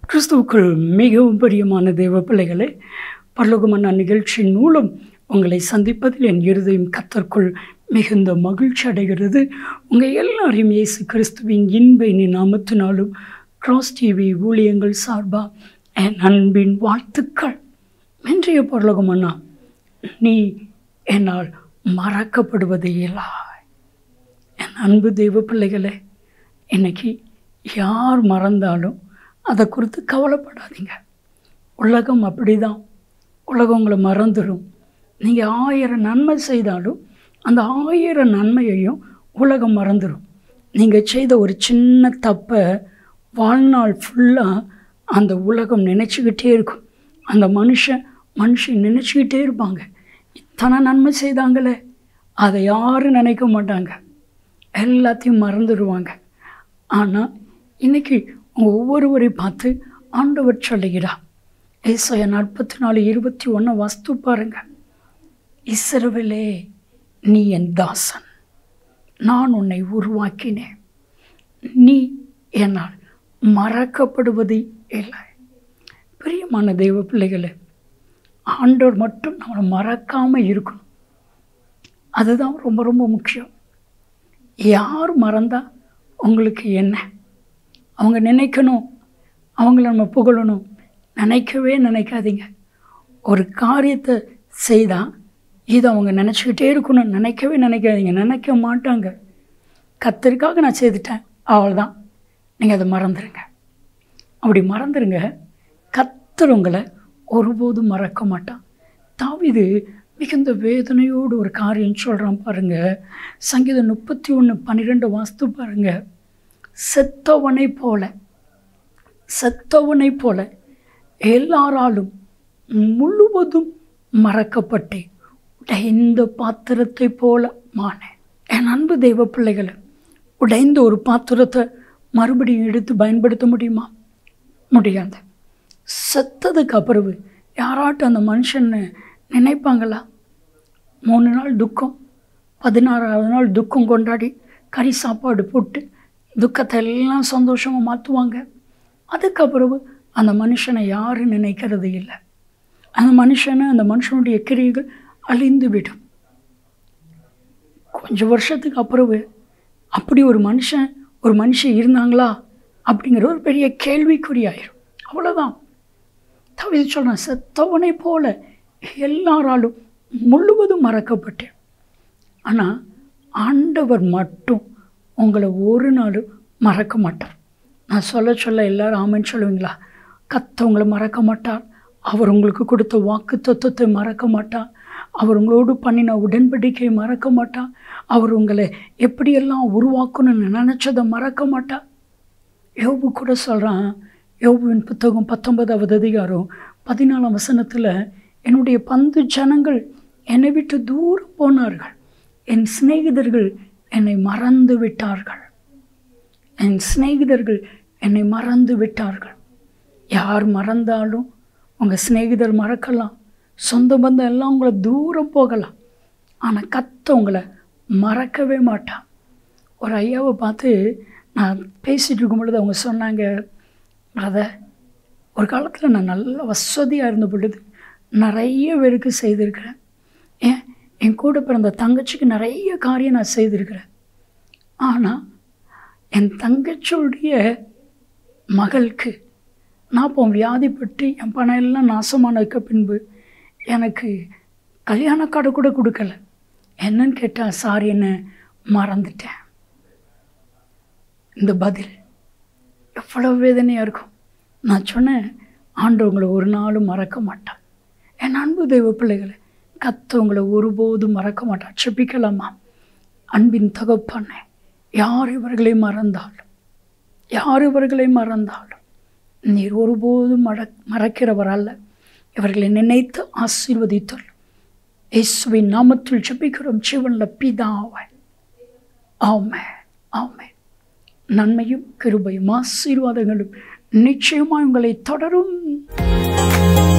கிறிஸ்துவுக்குள் மிகவும் பிரியமான தேவ பிள்ளைகளே பரலோகமான நிகழ்ச்சியின் மூலம் உங்களை சந்திப்பதில் என் இருதயம் கத்தற்குள் மிகுந்த மகிழ்ச்சி அடைகிறது உங்கள் எல்லாரையும் இயேசு கிறிஸ்துவின் இன்ப இனி நாமத்தினாலும் கிராஸ் டிவி ஊழியங்கள் சார்பா என் அன்பின் வாழ்த்துக்கள் இன்றைய பரலோகமன்னா நீ என்னால் மறக்கப்படுவது இல்லை என் அன்பு தெய்வ பிள்ளைகளே இன்னைக்கு யார் மறந்தாலும் அதை குறித்து கவலைப்படாதீங்க உலகம் அப்படிதான் உலகம் உங்களை மறந்துடும் நீங்கள் ஆயிரம் நன்மை செய்தாலும் அந்த ஆயிரம் நன்மையையும் உலகம் மறந்துடும் நீங்கள் செய்த ஒரு சின்ன தப்பை வாழ்நாள் ஃபுல்லாக அந்த உலகம் நினச்சிக்கிட்டே இருக்கும் அந்த மனுஷன் மனுஷன் நினச்சிக்கிட்டே இருப்பாங்க இத்தனை நன்மை செய்தாங்களே அதை யாரும் நினைக்க மாட்டாங்க எல்லாத்தையும் மறந்துடுவாங்க ஆனால் இன்னைக்கு உங்கள் ஒவ்வொருவரை பார்த்து ஆண்டவர் சொல்லுகிறார் ஏசாயா நாற்பத்தி நாலு இருபத்தி ஒன்று வாஸ்து பாருங்க இஸ்ரவேலே நீ என் தாசன் நான் உன்னை உருவாக்கினேன் நீ என்னால் மறக்கப்படுவது இல்லை பிரியமான தெய்வ பிள்ளைகளே ஆண்டவர் மட்டும் நம்மளை மறக்காமல் இருக்கணும் அதுதான் ரொம்ப ரொம்ப முக்கியம் யார் மறந்தா உங்களுக்கு என்ன அவங்க நினைக்கணும் அவங்கள நம்ம புகழணும் நினைக்கவே நினைக்காதீங்க ஒரு காரியத்தை செய்தால் இதை அவங்க நினச்சிக்கிட்டே இருக்கணும் நினைக்கவே நினைக்காதீங்க நினைக்க மாட்டாங்க கத்தருக்காக நான் செய்துட்டேன் அவ்வளோதான் நீங்கள் அதை மறந்துடுங்க அப்படி மறந்துடுங்க கத்தர் உங்களை ஒருபோதும் மறக்க மாட்டான் தாவிது மிகுந்த வேதனையோடு ஒரு காரியம் சொல்கிறான் பாருங்கள் சங்கீதம் முப்பத்தி ஒன்று பன்னிரெண்டு வாஸ்து பாருங்கள் செத்தவனை போல செத்தவனை போல எல்லாராலும் முழுவதும் மறக்கப்பட்டேன் உடைந்த பாத்திரத்தை போல மானேன் என் அன்பு தெய்வ பிள்ளைகளை உடைந்த ஒரு பாத்திரத்தை மறுபடியும் எடுத்து பயன்படுத்த முடியுமா முடியாது செத்ததுக்கு அப்புறவு யாராட்டும் அந்த மனுஷன்னு நினைப்பாங்களா மூணு நாள் துக்கம் பதினாறாவது நாள் துக்கம் கொண்டாடி கறி சாப்பாடு போட்டு துக்கத்தை எல்லாம் சந்தோஷமாக மாற்றுவாங்க அதுக்கப்புறவு அந்த மனுஷனை யாரும் நினைக்கிறது இல்லை அந்த மனுஷனை அந்த மனுஷனுடைய கிரியைகள் அழிந்து விடும் கொஞ்சம் வருஷத்துக்கு அப்புறவு அப்படி ஒரு மனுஷன் ஒரு மனுஷன் இருந்தாங்களா அப்படிங்கிற ஒரு பெரிய கேள்விக்குறியாயிரும் அவ்வளோதான் தவிர சொல்கிறேன் செத்தவனை போல எல்லாராலும் முழுவதும் மறக்கப்பட்டேன் ஆனால் ஆண்டவர் மட்டும் உங்களை ஒரு நாளும் மறக்க மாட்டார் நான் சொல்ல சொல்ல எல்லாரும் ஆமைன்னு சொல்லுவீங்களா கத்த உங்களை மறக்க மாட்டார் அவர் உங்களுக்கு கொடுத்த வாக்கு தத்துவத்தை மறக்க மாட்டார் அவர் உங்களோடு பண்ணின உடன்படிக்கையை மறக்க மாட்டார் அவர் உங்களை எப்படியெல்லாம் உருவாக்கணும்னு நினச்சதை மறக்க மாட்டார் யோபு கூட சொல்கிறான் யோபுவின் புத்தகம் பத்தொன்பதாவது அதிகாரம் பதினாலாம் வசனத்தில் என்னுடைய பந்து ஜனங்கள் என்னை விட்டு தூரம் போனார்கள் என் சிநேகிதர்கள் என்னை மறந்து விட்டார்கள் என் சிநேகிதர்கள் என்னை மறந்து விட்டார்கள் யார் மறந்தாலும் உங்கள் சிநேகிதர் மறக்கலாம் சொந்த பந்தம் எல்லாம் உங்களை தூரம் போகலாம் ஆனால் கத்த உங்களை மறக்கவே மாட்டான் ஒரு ஐயாவை பார்த்து நான் பேசிகிட்டு இருக்கும் பொழுது அவங்க சொன்னாங்க பிரதர் ஒரு காலத்தில் நான் நல்ல வசதியாக இருந்த பொழுது நிறைய பேருக்கு செய்திருக்கிறேன் ஏன் என் கூட பிறந்த தங்கச்சிக்கு நிறைய காரியம் நான் செய்திருக்கிறேன் ஆனால் என் தங்கச்சியுடைய மகளுக்கு நான் இப்போ வியாதிப்பட்டு என் பணம் எல்லாம் நாசமானதுக்கு பின்பு எனக்கு கல்யாண கார்டு கூட கொடுக்கல என்னன்னு கேட்டால் சாரி என்ன மறந்துட்டேன் இந்த பதில் எவ்வளோ வேதனையாக இருக்கும் நான் சொன்னேன் ஆண்டவங்களை ஒரு நாளும் மறக்க மாட்டான் என் அன்பு தெய்வ பிள்ளைகளை கத்தவங்களை ஒருபோதும் மறக்க மாட்டான் செப்பிக்கலாமா அன்பின் தகப்பண்ணே யார் இவர்களை மறந்தாலும் யார் இவர்களை மறந்தாலும் நீர் ஒருபோதும் மற மறக்கிறவர் அல்ல இவர்களை நினைத்து ஆசீர்வதித்தல் இயேசுவின் நாமத்தில் ஜெபிக்கிறோம் ஜீவன்ல பிதாவை ஆமே ஆமே நன்மையும் கிருபையும் ஆசீர்வாதங்களும் நிச்சயமாக உங்களை தொடரும்